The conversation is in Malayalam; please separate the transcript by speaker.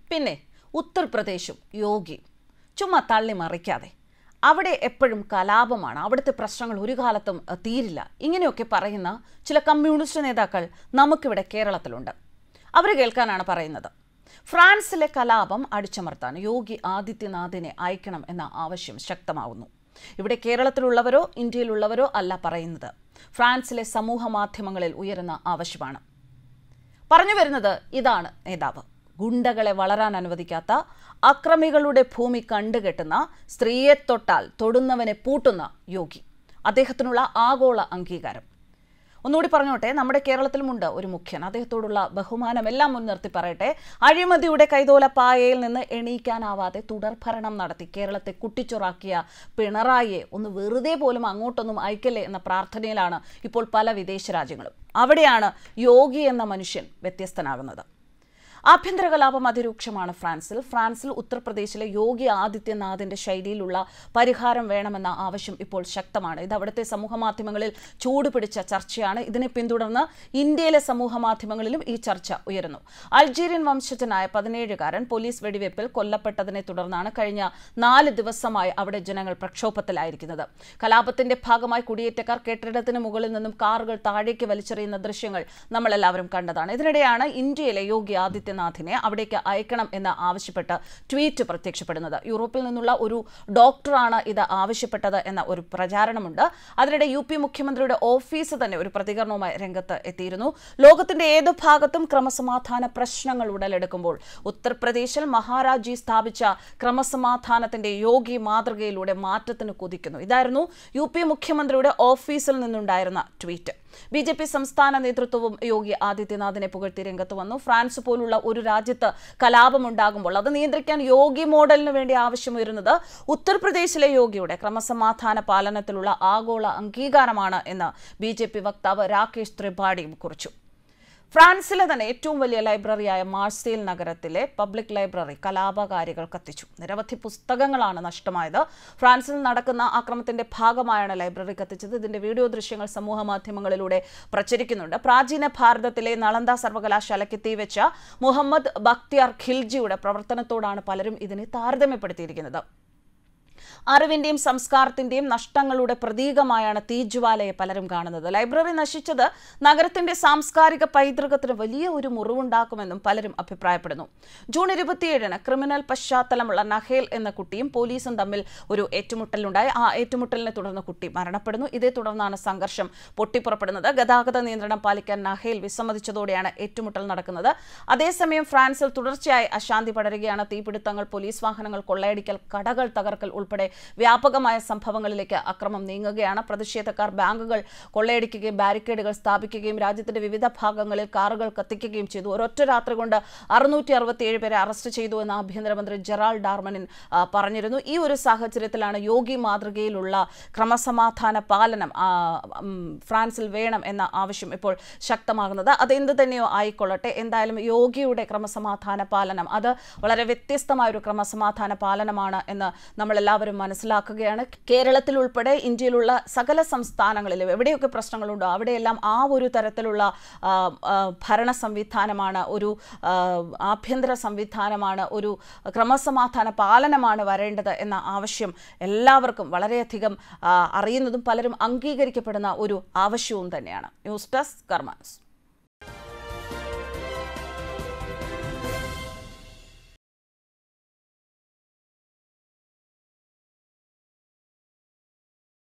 Speaker 1: പിന്നെ ഉത്തർപ്രദേശും യോഗിയും ചുമ്മാ തള്ളി മറിക്കാതെ അവിടെ എപ്പോഴും കലാപമാണ് അവിടുത്തെ പ്രശ്നങ്ങൾ ഒരു കാലത്തും അഹ്, തീരില്ല ഇങ്ങനെയൊക്കെ പറയുന്ന ചില കമ്മ്യൂണിസ്റ്റ് നേതാക്കൾ നമുക്കിവിടെ കേരളത്തിലുണ്ട് അവർ കേൾക്കാനാണ് പറയുന്നത് ഫ്രാൻസിലെ കലാപം അടിച്ചമർത്താൻ യോഗി ആദിത്യനാഥിനെ അയക്കണം എന്ന ആവശ്യം ശക്തമാവുന്നു ഇവിടെ കേരളത്തിലുള്ളവരോ ഇന്ത്യയിലുള്ളവരോ അല്ല പറയുന്നത് ഫ്രാൻസിലെ സമൂഹ മാധ്യമങ്ങളിൽ ഉയരുന്ന ആവശ്യമാണ് പറഞ്ഞു വരുന്നത് ഇതാണ് നേതാവ് ഗുണ്ടകളെ വളരാൻ അനുവദിക്കാത്ത അക്രമികളുടെ ഭൂമി കണ്ടുകെട്ടുന്ന സ്ത്രീയെ തൊട്ടാൽ തൊടുന്നവനെ പൂട്ടുന്ന യോഗി അദ്ദേഹത്തിനുള്ള ആഗോള അംഗീകാരം ഒന്നുകൂടി പറഞ്ഞോട്ടെ നമ്മുടെ കേരളത്തിലുമുണ്ട് ഒരു മുഖ്യൻ അദ്ദേഹത്തോടുള്ള ബഹുമാനം എല്ലാം മുൻനിർത്തി പറയട്ടെ അഴിമതിയുടെ കൈതോല പായയിൽ നിന്ന് എണീക്കാനാവാതെ തുടർഭരണം നടത്തി കേരളത്തെ കുട്ടിച്ചൊറാക്കിയ പിണറായിയെ ഒന്ന് വെറുതെ പോലും അങ്ങോട്ടൊന്നും അയക്കല്ലേ എന്ന പ്രാർത്ഥനയിലാണ് ഇപ്പോൾ പല വിദേശ രാജ്യങ്ങളും അവിടെയാണ് യോഗി എന്ന മനുഷ്യൻ വ്യത്യസ്തനാകുന്നത് ആഭ്യന്തര കലാപം അതിരൂക്ഷമാണ് ഫ്രാൻസിൽ ഫ്രാൻസിൽ ഉത്തർപ്രദേശിലെ യോഗി ആദിത്യനാഥിന്റെ ശൈലിയിലുള്ള പരിഹാരം വേണമെന്ന ആവശ്യം ഇപ്പോൾ ശക്തമാണ് ഇത് അവിടുത്തെ സമൂഹ മാധ്യമങ്ങളിൽ ചൂടുപിടിച്ച ചർച്ചയാണ് ഇതിനെ പിന്തുടർന്ന് ഇന്ത്യയിലെ സമൂഹ മാധ്യമങ്ങളിലും ഈ ചർച്ച ഉയരുന്നു അൾജീരിയൻ വംശജനായ പതിനേഴുകാരൻ പോലീസ് വെടിവയ്പിൽ കൊല്ലപ്പെട്ടതിനെ തുടർന്നാണ് കഴിഞ്ഞ നാല് ദിവസമായി അവിടെ ജനങ്ങൾ പ്രക്ഷോഭത്തിലായിരിക്കുന്നത് കലാപത്തിന്റെ ഭാഗമായി കുടിയേറ്റക്കാർ കെട്ടിടത്തിന് മുകളിൽ നിന്നും കാറുകൾ താഴേക്ക് വലിച്ചെറിയുന്ന ദൃശ്യങ്ങൾ നമ്മളെല്ലാവരും കണ്ടതാണ് ഇതിനിടെയാണ് ഇന്ത്യയിലെ യോഗി ആദിത്യനാഥിനെ അവിടേക്ക് അയക്കണം എന്ന് ആവശ്യപ്പെട്ട് ട്വീറ്റ് പ്രത്യക്ഷപ്പെടുന്നത് യൂറോപ്പിൽ നിന്നുള്ള ഒരു ഡോക്ടറാണ് ഇത് ആവശ്യപ്പെട്ടത് എന്ന ഒരു പ്രചാരണമുണ്ട് അതിനിടെ യു പി മുഖ്യമന്ത്രിയുടെ ഓഫീസ് തന്നെ ഒരു പ്രതികരണവുമായി രംഗത്ത് എത്തിയിരുന്നു ലോകത്തിന്റെ ഏത് ഭാഗത്തും ക്രമസമാധാന പ്രശ്നങ്ങൾ ഉടലെടുക്കുമ്പോൾ ഉത്തർപ്രദേശിൽ മഹാരാജി സ്ഥാപിച്ച ക്രമസമാധാനത്തിന്റെ യോഗി മാതൃകയിലൂടെ മാറ്റത്തിന് കുതിക്കുന്നു ഇതായിരുന്നു യു പി മുഖ്യമന്ത്രിയുടെ ഓഫീസിൽ നിന്നുണ്ടായിരുന്ന ട്വീറ്റ് ബി ജെ പി സംസ്ഥാന നേതൃത്വവും യോഗി ആദിത്യനാഥിനെ പുകഴ്ത്തി രംഗത്ത് വന്നു ഫ്രാൻസ് പോലുള്ള ഒരു രാജ്യത്ത് കലാപമുണ്ടാകുമ്പോൾ അത് നിയന്ത്രിക്കാൻ യോഗി മോഡലിന് വേണ്ടി ആവശ്യമുയരുന്നത് ഉത്തർപ്രദേശിലെ യോഗിയുടെ ക്രമസമാധാന പാലനത്തിലുള്ള ആഗോള അംഗീകാരമാണ് എന്ന് ബി വക്താവ് രാകേഷ് ത്രിപാഠിയും കുറിച്ചു ഫ്രാൻസിലെ തന്നെ ഏറ്റവും വലിയ ലൈബ്രറിയായ മാർസേൽ നഗരത്തിലെ പബ്ലിക് ലൈബ്രറി കലാപകാരികൾ കത്തിച്ചു നിരവധി പുസ്തകങ്ങളാണ് നഷ്ടമായത് ഫ്രാൻസിൽ നടക്കുന്ന ആക്രമണത്തിന്റെ ഭാഗമായാണ് ലൈബ്രറി കത്തിച്ചത് ഇതിന്റെ വീഡിയോ ദൃശ്യങ്ങൾ സമൂഹ മാധ്യമങ്ങളിലൂടെ പ്രചരിക്കുന്നുണ്ട് പ്രാചീന ഭാരതത്തിലെ നളന്ദ സർവകലാശാലയ്ക്ക് തീവെച്ച മുഹമ്മദ് ബക്തിയാർ ഖിൽജിയുടെ പ്രവർത്തനത്തോടാണ് പലരും ഇതിനെ താരതമ്യപ്പെടുത്തിയിരിക്കുന്നത് അറിവിന്റെയും സംസ്കാരത്തിന്റെയും നഷ്ടങ്ങളുടെ പ്രതീകമായാണ് തീജ്വാലയെ പലരും കാണുന്നത് ലൈബ്രറി നശിച്ചത് നഗരത്തിന്റെ സാംസ്കാരിക പൈതൃകത്തിന് വലിയ ഒരു മുറിവുണ്ടാക്കുമെന്നും പലരും അഭിപ്രായപ്പെടുന്നു ജൂൺ ഇരുപത്തിയേഴിന് ക്രിമിനൽ പശ്ചാത്തലമുള്ള നഹേൽ എന്ന കുട്ടിയും പോലീസും തമ്മിൽ ഒരു ഏറ്റുമുട്ടലുണ്ടായി ആ ഏറ്റുമുട്ടലിനെ തുടർന്ന് കുട്ടി മരണപ്പെടുന്നു ഇതേ തുടർന്നാണ് സംഘർഷം പൊട്ടിപ്പുറപ്പെടുന്നത് ഗതാഗത നിയന്ത്രണം പാലിക്കാൻ നഹേൽ വിസമ്മതിച്ചതോടെയാണ് ഏറ്റുമുട്ടൽ നടക്കുന്നത് അതേസമയം ഫ്രാൻസിൽ തുടർച്ചയായി അശാന്തി പടരുകയാണ് തീപിടുത്തങ്ങൾ പോലീസ് വാഹനങ്ങൾ കൊള്ളയടിക്കൽ കടകൾ തകർക്കൽ ഉൾപ്പെടെ വ്യാപകമായ സംഭവങ്ങളിലേക്ക് അക്രമം നീങ്ങുകയാണ് പ്രതിഷേധക്കാർ ബാങ്കുകൾ കൊള്ളയടിക്കുകയും ബാരിക്കേഡുകൾ സ്ഥാപിക്കുകയും രാജ്യത്തിന്റെ വിവിധ ഭാഗങ്ങളിൽ കാറുകൾ കത്തിക്കുകയും ചെയ്തു ഒരൊറ്റ രാത്രി കൊണ്ട് അറുന്നൂറ്റി അറുപത്തിയേഴ് പേരെ അറസ്റ്റ് ചെയ്തു എന്ന് ആഭ്യന്തരമന്ത്രി ജെറാൾ ഡാർമനിൻ ആ, പറഞ്ഞിരുന്നു ഈ ഒരു സാഹചര്യത്തിലാണ് യോഗി മാതൃകയിലുള്ള ക്രമസമാധാന പാലനം ആ, ഉം, ഫ്രാൻസിൽ വേണം എന്ന ആവശ്യം ഇപ്പോൾ ശക്തമാകുന്നത് അതെന്ത് തന്നെയോ ആയിക്കൊള്ളട്ടെ എന്തായാലും യോഗിയുടെ ക്രമസമാധാന പാലനം അത് വളരെ വ്യത്യസ്തമായ ഒരു ക്രമസമാധാന പാലനമാണ് എന്ന് നമ്മളെല്ലാവരും മനസ്സിലാക്കുകയാണ് കേരളത്തിൽ ഉൾപ്പെടെ ഇന്ത്യയിലുള്ള സകല സംസ്ഥാനങ്ങളിലും എവിടെയൊക്കെ പ്രശ്നങ്ങളുണ്ടോ അവിടെയെല്ലാം ആ ഒരു തരത്തിലുള്ള ആ, ആ, ഭരണ സംവിധാനമാണ് ഒരു ആ, ആഭ്യന്തര സംവിധാനമാണ് ഒരു ക്രമസമാധാന പാലനമാണ് വരേണ്ടത് എന്ന ആവശ്യം എല്ലാവർക്കും വളരെയധികം ആ, അറിയുന്നതും പലരും അംഗീകരിക്കപ്പെടുന്ന ഒരു ആവശ്യവും തന്നെയാണ് ന്യൂസ് ഡെസ്ക് കർമാൻസ്